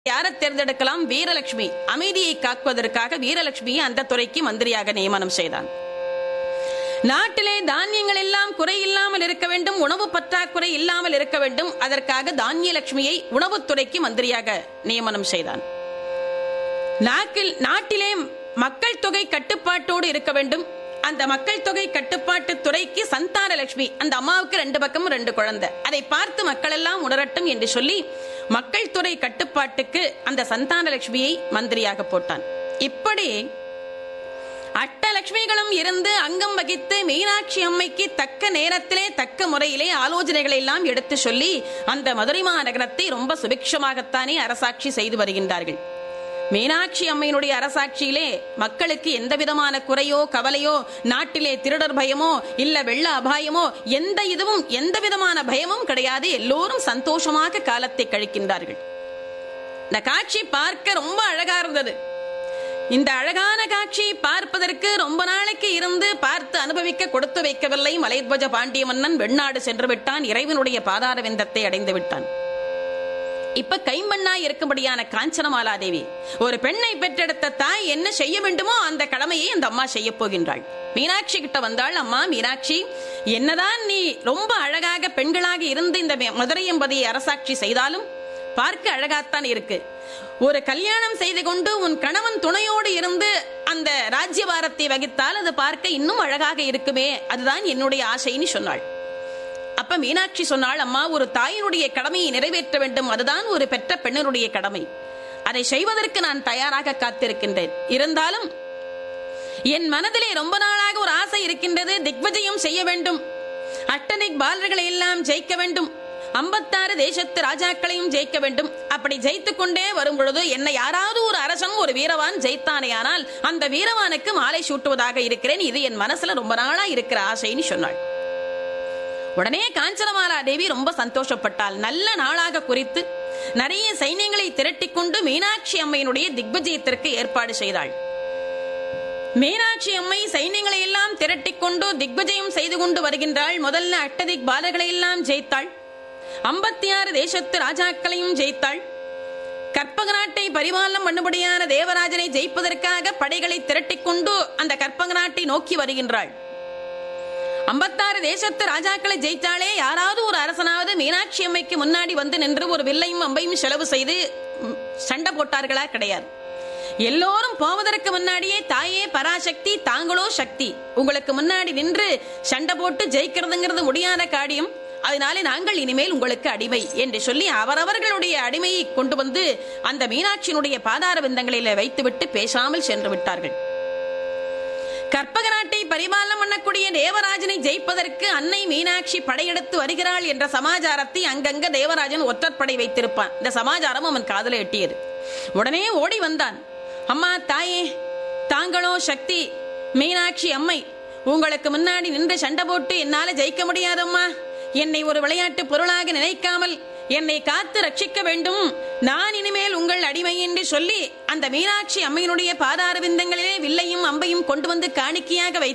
யாரை தேர்ந்தெடுக்கலாம் வீரலட்சுமி அமைதியை காக்குவதற்காக வீரலட்சுமியை அந்த துறைக்கு மந்திரியாக நியமனம் செய்தான் நாட்டிலே தானியங்கள் எல்லாம் குறையில்லாமல் இருக்க வேண்டும் உணவு பற்றாக்குறை இல்லாமல் இருக்க வேண்டும் அதற்காக தானிய லட்சுமியை உணவுத்துறைக்கு மந்திரியாக நியமனம் செய்தான் நாக்கில் நாட்டிலே மக்கள் தொகை கட்டுப்பாட்டோடு இருக்க வேண்டும் அந்த மக்கள் தொகை கட்டுப்பாட்டு துறைக்கு சந்தான லட்சுமி அந்த அம்மாவுக்கு ரெண்டு பக்கம் ரெண்டு குழந்தை அதை பார்த்து மக்கள் எல்லாம் உணரட்டும் என்று சொல்லி மக்கள் துறை கட்டுப்பாட்டுக்கு அந்த சந்தான லட்சுமியை மந்திரியாக போட்டான் இப்படி அட்டலட்சுமிகளும் இருந்து அங்கம் வகித்து மீனாட்சி அம்மைக்கு தக்க நேரத்திலே தக்க முறையிலே ஆலோசனைகளை எல்லாம் எடுத்து சொல்லி அந்த மதுரை மாநகரத்தை ரொம்ப சுபிக்ஷமாகத்தானே அரசாட்சி செய்து வருகின்றார்கள் மீனாட்சி அம்மையினுடைய அரசாட்சியிலே மக்களுக்கு எந்த விதமான குறையோ கவலையோ நாட்டிலே திருடர் பயமோ இல்ல வெள்ள அபாயமோ எந்த இதுவும் எந்த விதமான பயமும் கிடையாது எல்லோரும் சந்தோஷமாக காலத்தை கழிக்கின்றார்கள் இந்த காட்சி பார்க்க ரொம்ப அழகா இருந்தது இந்த அழகான காட்சியை பார்ப்பதற்கு ரொம்ப நாளைக்கு இருந்து பார்த்து அனுபவிக்க கொடுத்து வைக்கவில்லை மலைத்வஜ பாண்டிய மன்னன் வெண்ணாடு சென்று விட்டான் இறைவனுடைய பாதார விந்தத்தை அடைந்து விட்டான் இப்ப கைம்பண்ணா இருக்கும்படியான காஞ்சனமாலா தேவி ஒரு பெண்ணை பெற்றெடுத்த தாய் என்ன செய்ய வேண்டுமோ அந்த கடமையை அந்த அம்மா செய்ய போகின்றாள் மீனாட்சி கிட்ட வந்தாள் அம்மா மீனாட்சி என்னதான் நீ ரொம்ப அழகாக பெண்களாக இருந்து இந்த மதுரை என்பதை அரசாட்சி செய்தாலும் பார்க்க அழகாத்தான் இருக்கு ஒரு கல்யாணம் செய்து கொண்டு உன் கணவன் துணையோடு இருந்து அந்த ராஜ்யபாரத்தை வகித்தால் அது பார்க்க இன்னும் அழகாக இருக்குமே அதுதான் என்னுடைய ஆசைன்னு சொன்னாள் அப்ப மீனாட்சி சொன்னாள் அம்மா ஒரு தாயினுடைய கடமையை நிறைவேற்ற வேண்டும் அதுதான் ஒரு பெற்ற பெண்ணினுடைய கடமை அதை செய்வதற்கு நான் தயாராக காத்திருக்கின்றேன் இருந்தாலும் என் மனதிலே ரொம்ப நாளாக ஒரு ஆசை இருக்கின்றது திக்விஜயம் செய்ய வேண்டும் அட்டனிக் பாலர்களை எல்லாம் ஜெயிக்க வேண்டும் ஐம்பத்தாறு தேசத்து ராஜாக்களையும் ஜெயிக்க வேண்டும் அப்படி ஜெயித்துக் கொண்டே வரும் பொழுது என்னை யாராவது ஒரு அரசன் ஒரு வீரவான் ஜெயித்தானேயானால் அந்த வீரவானுக்கு மாலை சூட்டுவதாக இருக்கிறேன் இது என் மனசுல ரொம்ப நாளா இருக்கிற ஆசைன்னு சொன்னாள் உடனே காஞ்சனமாலா தேவி ரொம்ப சந்தோஷப்பட்டாள் நல்ல நாளாக குறித்து நிறைய சைன்யங்களை திரட்டிக் கொண்டு மீனாட்சி அம்மையினுடைய திக்விஜயத்திற்கு ஏற்பாடு செய்தாள் மீனாட்சி அம்மை சைன்யங்களை எல்லாம் திரட்டிக் கொண்டு திக்விஜயம் செய்து கொண்டு வருகின்றாள் முதல்ல அட்டதிக் பாலர்களை எல்லாம் ஜெயித்தாள் ஐம்பத்தி ஆறு தேசத்து ராஜாக்களையும் ஜெயித்தாள் கற்பக நாட்டை பரிபாலனம் பண்ணுபடியான தேவராஜனை ஜெயிப்பதற்காக படைகளை திரட்டிக் கொண்டு அந்த கற்பக நாட்டை நோக்கி வருகின்றாள் ஐம்பத்தாறு தேசத்து ராஜாக்களை ஜெயித்தாலே யாராவது ஒரு அரசனாவது மீனாட்சி அம்மைக்கு முன்னாடி வந்து நின்று ஒரு வில்லையும் அம்பையும் செலவு செய்து சண்டை போட்டார்களா கிடையாது எல்லோரும் போவதற்கு முன்னாடியே தாயே பராசக்தி தாங்களோ சக்தி உங்களுக்கு முன்னாடி நின்று சண்டை போட்டு ஜெயிக்கிறதுங்கிறது முடியாத காரியம் அதனாலே நாங்கள் இனிமேல் உங்களுக்கு அடிமை என்று சொல்லி அவரவர்களுடைய அடிமையை கொண்டு வந்து அந்த மீனாட்சியினுடைய பாதார விந்தங்களில வைத்துவிட்டு பேசாமல் சென்று விட்டார்கள் கற்பக நாட்டை பரிபாலனம் பண்ணக்கூடிய தேவராஜனை ஜெயிப்பதற்கு அன்னை மீனாட்சி படையெடுத்து வருகிறாள் என்ற சமாச்சாரத்தை அங்கங்க தேவராஜன் ஒற்றற்படை வைத்திருப்பான் இந்த சமாச்சாரம் அவன் காதல எட்டியது உடனே ஓடி வந்தான் அம்மா தாயே தாங்களோ சக்தி மீனாட்சி அம்மை உங்களுக்கு முன்னாடி நின்று சண்டை போட்டு என்னால ஜெயிக்க முடியாதம்மா என்னை ஒரு விளையாட்டு பொருளாக நினைக்காமல் என்னை காத்து ரட்சிக்க வேண்டும் நான் இனிமேல் உங்கள் அடிமை என்று சொல்லி அந்த மீனாட்சி அம்மையினுடைய பாதார விந்தங்களிலே வில்லையும் அம்பையும் கொண்டு வந்து காணிக்கையாக வைத்து